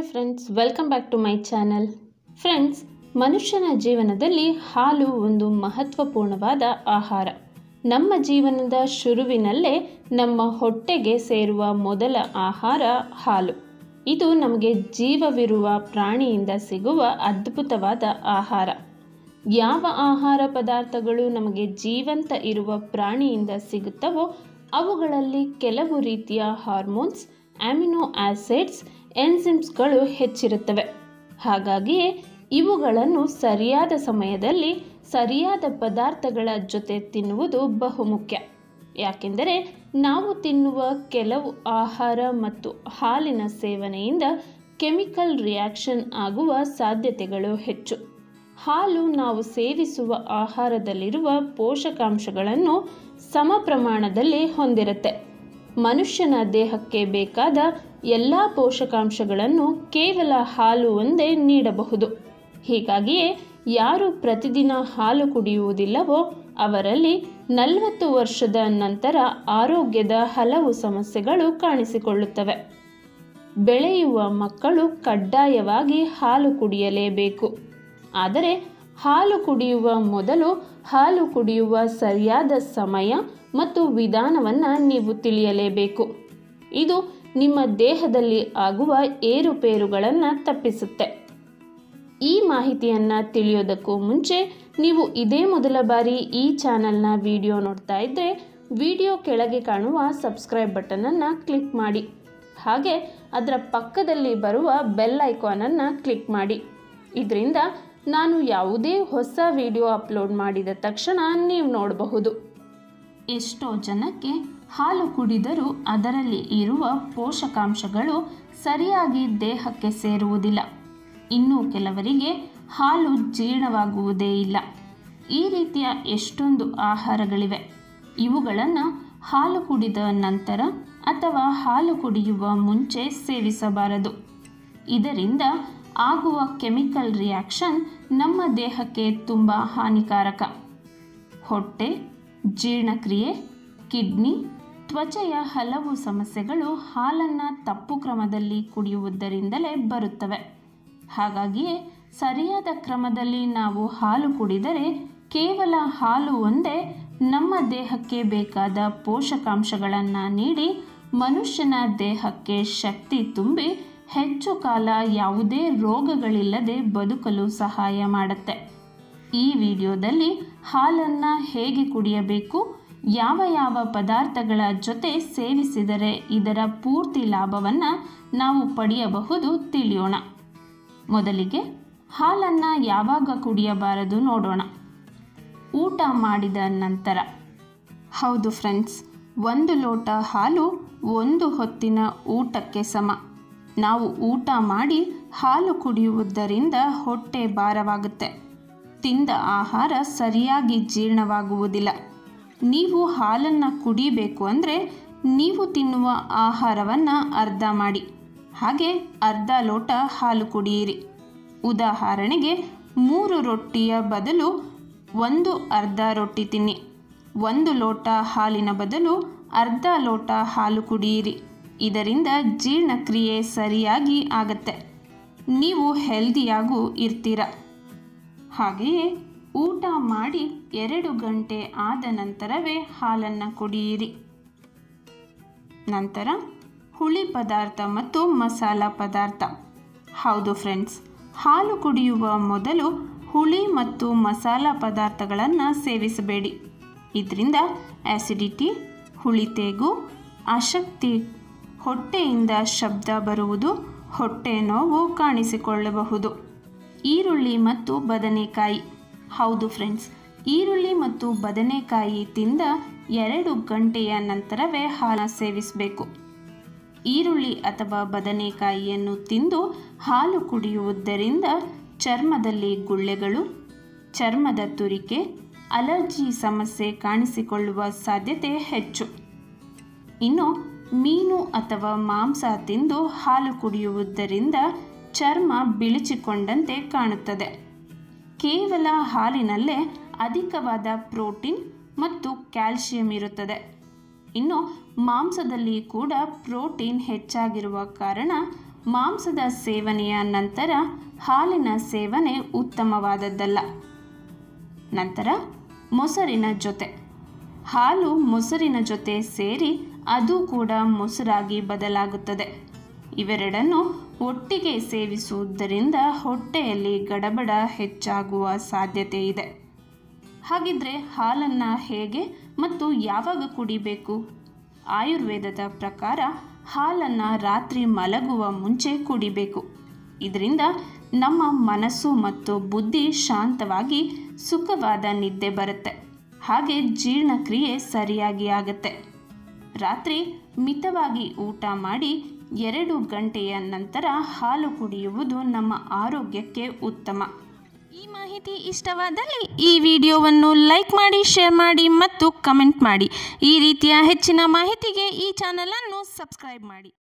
friends welcome back to my channel friends ಮನುಷ್ಯನ ಜೀವನದಲ್ಲಿ ಹಾಲು ಒಂದು ಮಹತ್ವಪೂರ್ಣವಾದ ಆಹಾರ ನಮ್ಮ ಜೀವನದ ಶುರುವಿನಲ್ಲೇ ನಮ್ಮ ಹೊಟ್ಟೆಗೆ ಸೇರುವ ಮೊದಲ ಆಹಾರ ಹಾಲು ಇದು ನಮಗೆ ಜೀವವಿರುವ ಪ್ರಾಣಿಯಿಂದ ಸಿಗುವ ಅದ್ಭುತವಾದ ಆಹಾರ ಯಾವ ಆಹಾರ ಪದಾರ್ಥಗಳು ನಮಗೆ ಜೀವಂತ ಇರುವ ಪ್ರಾಣಿಯಿಂದ ಸಿಗುತ್ತವೋ ಅವುಗಳಲ್ಲಿ ಕೆಲವು ರೀತಿಯ ಹಾರ್ಮೋನ್ಸ್ ಅಮಿನೋ ಆಸಿಡ್ಸ್ ಎನ್ಸಿಮ್ಸ್ಗಳು ಹೆಚ್ಚಿರುತ್ತವೆ ಹಾಗಾಗಿಯೇ ಇವುಗಳನ್ನು ಸರಿಯಾದ ಸಮಯದಲ್ಲಿ ಸರಿಯಾದ ಪದಾರ್ಥಗಳ ಜೊತೆ ತಿನ್ನುವುದು ಬಹುಮುಖ್ಯ ಯಾಕೆಂದರೆ ನಾವು ತಿನ್ನುವ ಕೆಲವು ಆಹಾರ ಮತ್ತು ಹಾಲಿನ ಸೇವನೆಯಿಂದ ಕೆಮಿಕಲ್ ರಿಯಾಕ್ಷನ್ ಆಗುವ ಸಾಧ್ಯತೆಗಳು ಹೆಚ್ಚು ಹಾಲು ನಾವು ಸೇವಿಸುವ ಆಹಾರದಲ್ಲಿರುವ ಪೋಷಕಾಂಶಗಳನ್ನು ಸಮ ಪ್ರಮಾಣದಲ್ಲಿ ಹೊಂದಿರುತ್ತೆ ಮನುಷ್ಯನ ದೇಹಕ್ಕೆ ಬೇಕಾದ ಎಲ್ಲ ಪೋಷಕಾಂಶಗಳನ್ನು ಕೇವಲ ಹಾಲು ಒಂದೇ ನೀಡಬಹುದು ಹೀಗಾಗಿಯೇ ಯಾರು ಪ್ರತಿದಿನ ಹಾಲು ಕುಡಿಯುವುದಿಲ್ಲವೋ ಅವರಲ್ಲಿ ನಲವತ್ತು ವರ್ಷದ ನಂತರ ಆರೋಗ್ಯದ ಹಲವು ಸಮಸ್ಯೆಗಳು ಕಾಣಿಸಿಕೊಳ್ಳುತ್ತವೆ ಬೆಳೆಯುವ ಮಕ್ಕಳು ಕಡ್ಡಾಯವಾಗಿ ಹಾಲು ಕುಡಿಯಲೇಬೇಕು ಆದರೆ ಹಾಲು ಕುಡಿಯುವ ಮೊದಲು ಹಾಲು ಕುಡಿಯುವ ಸರಿಯಾದ ಸಮಯ ಮತ್ತು ವಿಧಾನವನ್ನು ನೀವು ತಿಳಿಯಲೇಬೇಕು ಇದು ನಿಮ್ಮ ದೇಹದಲ್ಲಿ ಆಗುವ ಏರುಪೇರುಗಳನ್ನು ತಪ್ಪಿಸುತ್ತೆ ಈ ಮಾಹಿತಿಯನ್ನು ತಿಳಿಯೋದಕ್ಕೂ ಮುಂಚೆ ನೀವು ಇದೇ ಮೊದಲ ಬಾರಿ ಈ ಚಾನಲ್ನ ವಿಡಿಯೋ ನೋಡ್ತಾ ಇದ್ದರೆ ವಿಡಿಯೋ ಕೆಳಗೆ ಕಾಣುವ ಸಬ್ಸ್ಕ್ರೈಬ್ ಬಟನನ್ನು ಕ್ಲಿಕ್ ಮಾಡಿ ಹಾಗೆ ಅದರ ಪಕ್ಕದಲ್ಲಿ ಬರುವ ಬೆಲ್ ಐಕಾನನ್ನು ಕ್ಲಿಕ್ ಮಾಡಿ ಇದರಿಂದ ನಾನು ಯಾವುದೇ ಹೊಸ ವಿಡಿಯೋ ಅಪ್ಲೋಡ್ ಮಾಡಿದ ತಕ್ಷಣ ನೀವು ನೋಡಬಹುದು ಎಷ್ಟೋ ಜನಕ್ಕೆ ಹಾಲು ಕುಡಿದರೂ ಅದರಲ್ಲಿ ಇರುವ ಪೋಷಕಾಂಶಗಳು ಸರಿಯಾಗಿ ದೇಹಕ್ಕೆ ಸೇರುವುದಿಲ್ಲ ಇನ್ನು ಕೆಲವರಿಗೆ ಹಾಲು ಜೀರ್ಣವಾಗುವುದೇ ಇಲ್ಲ ಈ ರೀತಿಯ ಎಷ್ಟೊಂದು ಆಹಾರಗಳಿವೆ ಇವುಗಳನ್ನು ಹಾಲು ಕುಡಿದ ನಂತರ ಅಥವಾ ಹಾಲು ಕುಡಿಯುವ ಮುಂಚೆ ಸೇವಿಸಬಾರದು ಇದರಿಂದ ಆಗುವ ಕೆಮಿಕಲ್ ರಿಯಾಕ್ಷನ್ ನಮ್ಮ ದೇಹಕ್ಕೆ ತುಂಬ ಹಾನಿಕಾರಕ ಹೊಟ್ಟೆ ಜೀರ್ಣಕ್ರಿಯೆ ಕಿಡ್ನಿ ತ್ವಚೆಯ ಹಲವು ಸಮಸ್ಯೆಗಳು ಹಾಲನ್ನು ತಪ್ಪು ಕ್ರಮದಲ್ಲಿ ಕುಡಿಯುವುದರಿಂದಲೇ ಬರುತ್ತವೆ ಹಾಗಾಗಿಯೇ ಸರಿಯಾದ ಕ್ರಮದಲ್ಲಿ ನಾವು ಹಾಲು ಕುಡಿದರೆ ಕೇವಲ ಹಾಲು ಒಂದೇ ನಮ್ಮ ದೇಹಕ್ಕೆ ಬೇಕಾದ ಪೋಷಕಾಂಶಗಳನ್ನು ನೀಡಿ ಮನುಷ್ಯನ ದೇಹಕ್ಕೆ ಶಕ್ತಿ ತುಂಬಿ ಹೆಚ್ಚು ಕಾಲ ಯಾವುದೇ ರೋಗಗಳಿಲ್ಲದೆ ಬದುಕಲು ಸಹಾಯ ಮಾಡುತ್ತೆ ಈ ವಿಡಿಯೋದಲ್ಲಿ ಹಾಲನ್ನು ಹೇಗೆ ಕುಡಿಯಬೇಕು ಯಾವ ಯಾವ ಪದಾರ್ಥಗಳ ಜೊತೆ ಸೇವಿಸಿದರೆ ಇದರ ಪೂರ್ತಿ ಲಾಭವನ್ನು ನಾವು ಪಡೆಯಬಹುದು ತಿಳಿಯೋಣ ಮೊದಲಿಗೆ ಹಾಲನ್ನು ಯಾವಾಗ ಕುಡಿಯಬಾರದು ನೋಡೋಣ ಊಟ ಮಾಡಿದ ನಂತರ ಹೌದು ಫ್ರೆಂಡ್ಸ್ ಒಂದು ಲೋಟ ಹಾಲು ಒಂದು ಹೊತ್ತಿನ ಊಟಕ್ಕೆ ಸಮ ನಾವು ಊಟ ಮಾಡಿ ಹಾಲು ಕುಡಿಯುವುದರಿಂದ ಹೊಟ್ಟೆ ಭಾರವಾಗುತ್ತೆ ತಿಂದ ಆಹಾರ ಸರಿಯಾಗಿ ಜೀರ್ಣವಾಗುವುದಿಲ್ಲ ನೀವು ಹಾಲನ್ನು ಕುಡಿಬೇಕು ಅಂದರೆ ನೀವು ತಿನ್ನುವ ಆಹಾರವನ್ನು ಅರ್ಧ ಮಾಡಿ ಹಾಗೆ ಅರ್ಧ ಲೋಟ ಹಾಲು ಕುಡಿಯಿರಿ ಉದಾಹರಣೆಗೆ ಮೂರು ರೊಟ್ಟಿಯ ಬದಲು ಒಂದು ಅರ್ಧ ರೊಟ್ಟಿ ತಿನ್ನಿ ಒಂದು ಲೋಟ ಹಾಲಿನ ಬದಲು ಅರ್ಧ ಲೋಟ ಹಾಲು ಕುಡಿಯಿರಿ ಇದರಿಂದ ಜೀರ್ಣಕ್ರಿಯೆ ಸರಿಯಾಗಿ ಆಗತ್ತೆ ನೀವು ಹೆಲ್ದಿಯಾಗೂ ಇರ್ತೀರ ಹಾಗೆಯೇ ಊಟ ಮಾಡಿ ಎರಡು ಗಂಟೆ ಆದ ನಂತರವೇ ಹಾಲನ್ನು ಕುಡಿಯಿರಿ ನಂತರ ಹುಳಿ ಪದಾರ್ಥ ಮತ್ತು ಮಸಾಲ ಪದಾರ್ಥ ಹೌದು ಫ್ರೆಂಡ್ಸ್ ಹಾಲು ಕುಡಿಯುವ ಮೊದಲು ಹುಳಿ ಮತ್ತು ಮಸಾಲ ಪದಾರ್ಥಗಳನ್ನು ಸೇವಿಸಬೇಡಿ ಇದರಿಂದ ಆ್ಯಸಿಡಿಟಿ ಹುಳಿತೇಗು ಅಶಕ್ತಿ ಹೊಟ್ಟೆಯಿಂದ ಶಬ್ದ ಬರುವುದು ಹೊಟ್ಟೆ ನೋವು ಕಾಣಿಸಿಕೊಳ್ಳಬಹುದು ಈರುಳ್ಳಿ ಮತ್ತು ಬದನೆಕಾಯಿ ಹೌದು ಫ್ರೆಂಡ್ಸ್ ಈರುಳ್ಳಿ ಮತ್ತು ಬದನೆಕಾಯಿ ತಿಂದ ಎರಡು ಗಂಟೆಯ ನಂತರವೇ ಹಾಲು ಸೇವಿಸಬೇಕು ಈರುಳ್ಳಿ ಅಥವಾ ಬದನೆಕಾಯಿಯನ್ನು ತಿಂದು ಹಾಲು ಕುಡಿಯುವುದರಿಂದ ಚರ್ಮದಲ್ಲಿ ಗುಳ್ಳೆಗಳು ಚರ್ಮದ ತುರಿಕೆ ಅಲರ್ಜಿ ಸಮಸ್ಯೆ ಕಾಣಿಸಿಕೊಳ್ಳುವ ಸಾಧ್ಯತೆ ಹೆಚ್ಚು ಇನ್ನು ಮೀನು ಅಥವಾ ಮಾಂಸ ತಿಂದು ಹಾಲು ಕುಡಿಯುವುದರಿಂದ ಚರ್ಮ ಬಿಳಿಚಿಕೊಂಡಂತೆ ಕಾಣುತ್ತದೆ ಕೇವಲ ಹಾಲಿನಲ್ಲೇ ಅಧಿಕವಾದ ಪ್ರೋಟೀನ್ ಮತ್ತು ಕ್ಯಾಲ್ಸಿಯಂ ಇರುತ್ತದೆ ಇನ್ನು ಮಾಂಸದಲ್ಲಿ ಕೂಡ ಪ್ರೋಟೀನ್ ಹೆಚ್ಚಾಗಿರುವ ಕಾರಣ ಮಾಂಸದ ಸೇವನೆಯ ನಂತರ ಹಾಲಿನ ಸೇವನೆ ಉತ್ತಮವಾದದ್ದಲ್ಲ ನಂತರ ಮೊಸರಿನ ಜೊತೆ ಹಾಲು ಮೊಸರಿನ ಜೊತೆ ಸೇರಿ ಅದು ಕೂಡ ಮೊಸರಾಗಿ ಬದಲಾಗುತ್ತದೆ ಇವೆರಡನ್ನು ಒಟ್ಟಿಗೆ ಸೇವಿಸುವುದರಿಂದ ಹೊಟ್ಟೆಯಲ್ಲಿ ಗಡಬಡ ಹೆಚ್ಚಾಗುವ ಸಾಧ್ಯತೆ ಇದೆ ಹಾಗಿದ್ರೆ ಹಾಲನ್ನು ಹೇಗೆ ಮತ್ತು ಯಾವಾಗ ಕುಡಿಬೇಕು ಆಯುರ್ವೇದದ ಪ್ರಕಾರ ಹಾಲನ್ನು ರಾತ್ರಿ ಮಲಗುವ ಮುಂಚೆ ಕುಡಿಬೇಕು ಇದರಿಂದ ನಮ್ಮ ಮನಸ್ಸು ಮತ್ತು ಬುದ್ಧಿ ಶಾಂತವಾಗಿ ಸುಖವಾದ ನಿದ್ದೆ ಬರುತ್ತೆ ಹಾಗೆ ಜೀರ್ಣಕ್ರಿಯೆ ಸರಿಯಾಗಿ ಆಗುತ್ತೆ ರಾತ್ರಿ ಮಿತವಾಗಿ ಊಟ ಮಾಡಿ ಎರಡು ಗಂಟೆಯ ನಂತರ ಹಾಲು ಕುಡಿಯುವುದು ನಮ್ಮ ಆರೋಗ್ಯಕ್ಕೆ ಉತ್ತಮ ಈ ಮಾಹಿತಿ ಇಷ್ಟವಾದಲ್ಲಿ ಈ ವಿಡಿಯೋವನ್ನು ಲೈಕ್ ಮಾಡಿ ಶೇರ್ ಮಾಡಿ ಮತ್ತು ಕಮೆಂಟ್ ಮಾಡಿ ಈ ರೀತಿಯ ಹೆಚ್ಚಿನ ಮಾಹಿತಿಗೆ ಈ ಚಾನಲನ್ನು ಸಬ್ಸ್ಕ್ರೈಬ್ ಮಾಡಿ